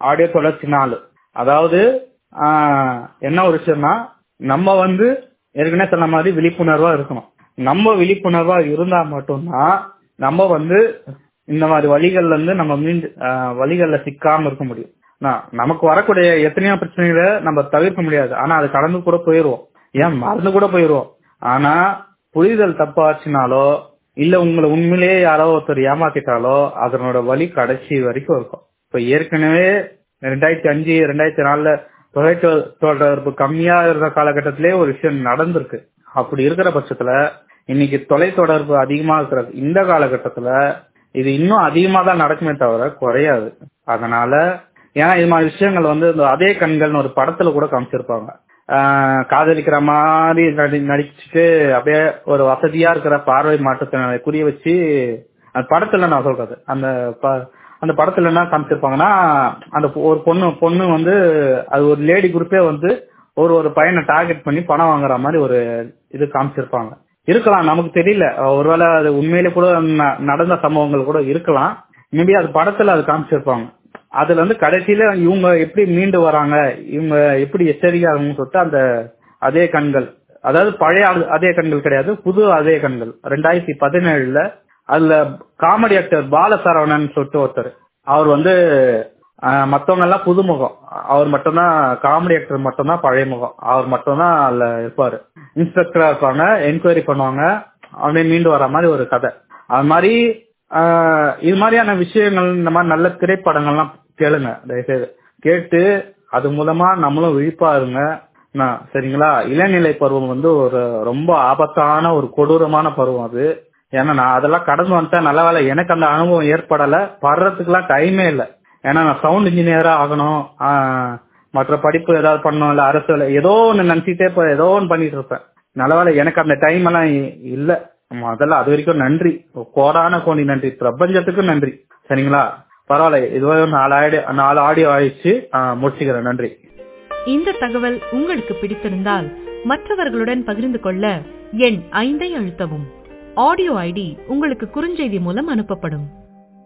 audio தொடர்ச்சி நாலு அதாவது ஆஹ், என்ன ஒரு விஷயம்னா நம்ம வந்து ஏற்கனவே சொன்ன மாதிரி விழிப்புணர்வா இருக்கணும் நம்ம விழிப்புணர்வா இருந்தா மட்டும்தான் நம்ம வந்து இந்த மாதிரி வழிகள்ல இருந்து நம்ம மீண்டு ஆஹ், வழிகள்ல சிக்காம இருக்க முடியும் நான் நமக்கு வரக்கூடிய எத்தனையோ பிரச்சனைகளை நம்ம தவிர்க்க முடியாது ஆனா அது கடந்து கூட போயிருவோம் ஏன் மறந்து கூட போயிருவோம் ஆனா புரிதல் தப்பாச்சுனாலோ இல்ல உங்களை உண்மையிலேயே யாரோ ஒருத்தர் ஏமாத்திட்டாலோ அதனோட வழி கடைசி வரைக்கும் இருக்கும் இப்ப ஏற்கனவே ரெண்டாயிரத்தி அஞ்சு ரெண்டாயிரத்தி நாலுல தொலை தொடர்பு கம்மியா இருந்த காலகட்டத்திலே ஒரு விஷயம் நடந்திருக்கு அப்படி இருக்கிற பட்சத்துல இன்னைக்கு தொலை தொடர்பு அதிகமா இருக்கிற இந்த காலகட்டத்துல இது இன்னும் அதிகமா தான் நடக்குமே தவிர குறையாது அதனால ஏன்னா இது மாதிரி விஷயங்கள் வந்து இந்த அதே கண்கள்னு ஒரு படத்துல கூட காமிச்சிருப்பாங்க ஆஹ் காதலிக்கிற மாதிரி நடி நடிச்சுட்டு அப்படியே ஒரு வசதியா இருக்கிற பார்வை மாற்றத்தினரை குறிய வச்சு அந்த படத்துல நான் சொல்றது அந்த ப- அந்த படத்துல என்ன காமிச்சிருப்பாங்கன்னா அந்த பொ- ஒரு பொண்ணு பொண்ணு வந்து அது ஒரு லேடி குரூப்பே வந்து ஒரு ஒரு பையனை டார்கெட் பண்ணி பணம் வாங்குற மாதிரி ஒரு இது காமிச்சிருப்பாங்க இருக்கலாம் நமக்கு தெரியல ஒருவேளை அது உண்மையிலே கூட ந- நடந்த சம்பவங்கள் கூட இருக்கலாம் மேபி அது படத்துல அது காமிச்சிருப்பாங்க அதுல வந்து கடைசியில இவங்க எப்படி மீண்டு வராங்க இவங்க எப்படி எச்சரிக்கையாகணும்னு சொல்லிட்டு அந்த அதே கண்கள் அதாவது பழைய அது- அதே கண்கள் கிடையாது புது அதே கண்கள் ரெண்டாயிரத்தி பதினேழுல அதுல காமெடி ஆக்டர் பாலசரவணன் சொல்லிட்டு ஒருத்தர் அவர் வந்து ஆஹ், மத்தவங்க எல்லாம் புதுமுகம் அவர் மட்டும்தான் காமெடி ஆக்டர் மட்டும்தான் பழைய முகம் அவர் மட்டும்தான் அதுல இருப்பாரு இன்ஸ்பெக்டரா இருப்பாங்க என்கொயரி பண்ணுவாங்க அப்படியே மீண்டு வர மாதிரி ஒரு கதை அது மாதிரி ஆஹ், இது மாதிரியான விஷயங்கள் இந்த மாதிரி நல்ல திரைப்படங்கள்லாம் கேளுங்க தயவுசெய்து கேட்டு அது மூலமா நம்மளும் விழிப்பா இருங்க நான் சரிங்களா இளநிலை பருவம் வந்து ஒரு ரொம்ப ஆபத்தான ஒரு கொடூரமான பருவம் அது ஏன்னா நான் அதெல்லாம் கடந்து வந்துட்டேன் நல்ல வேலை எனக்கு அந்த அனுபவம் ஏற்படல படுறதுக்குலாம் டைமே இல்லை ஏன்னா நான் சவுண்ட் இன்ஜினியரா ஆகணும் ஆஹ், மற்ற படிப்பு ஏதாவது பண்ணணும் இல்ல அரசு வேலை ஏதோ ஒன்று நினைச்சிட்டே இப்போ ஏதோ ஒன்று பண்ணிட்டு இருப்பேன் நல்ல வேலை எனக்கு அந்த டைம் எல்லாம் இ- இல்ல முதல்ல அது வரைக்கும் நன்றி கோடான கோடி நன்றி பிரபஞ்சத்துக்கும் நன்றி சரிங்களா பரவாயில்ல இதுவரை ஒரு நாலு ஆடியோ நாலு ஆடியோ ஆயிடுச்சு ஆஹ், முடிச்சுக்கிறேன் நன்றி இந்த தகவல் உங்களுக்கு பிடித்திருந்தால் மற்றவர்களுடன் பகிர்ந்து கொள்ள எண் ஐந்தை அழுத்தவும் ஆடியோ ஐடி உங்களுக்கு குறுஞ்செய்தி மூலம் அனுப்பப்படும்